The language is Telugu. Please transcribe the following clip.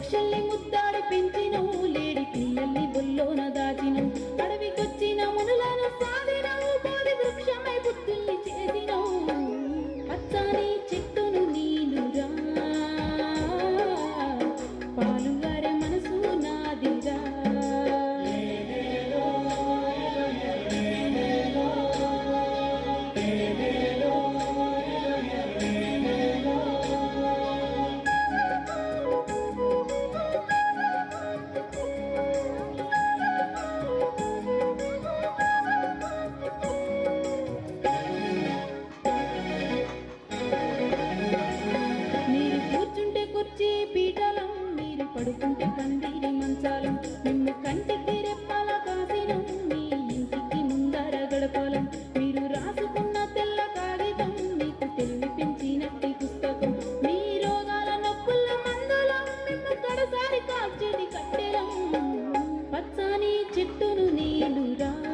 పక్షుల్ని ముద్దాడి పెంచినవు లేడి పిల్లల్ని బొల్లోన దాచినవు అడవికొచ్చిన మునులను సాధినవు బోధి వృక్షమై బుద్ధుల్ని చేసినవు పచ్చని చెట్టును నీలురా పాలుగారే మనసు నాదిరా మీరు కూర్చుంటే కుర్చీ పీఠలం మీరు పడుకుంటే కందిరి మంచాలం నిన్ను కంటికి రెప్పాల కాసినం మీ ఇంటికి ముందర గడపలం మీరు రాసుకున్న తెల్ల కాగితం మీకు తెలివి పెంచినట్టి పుస్తకం మీ రోగాల నొప్పుల మందులం మిమ్ము కడసారి కాల్చేది కట్టెలం పచ్చని చెట్టును నీలురా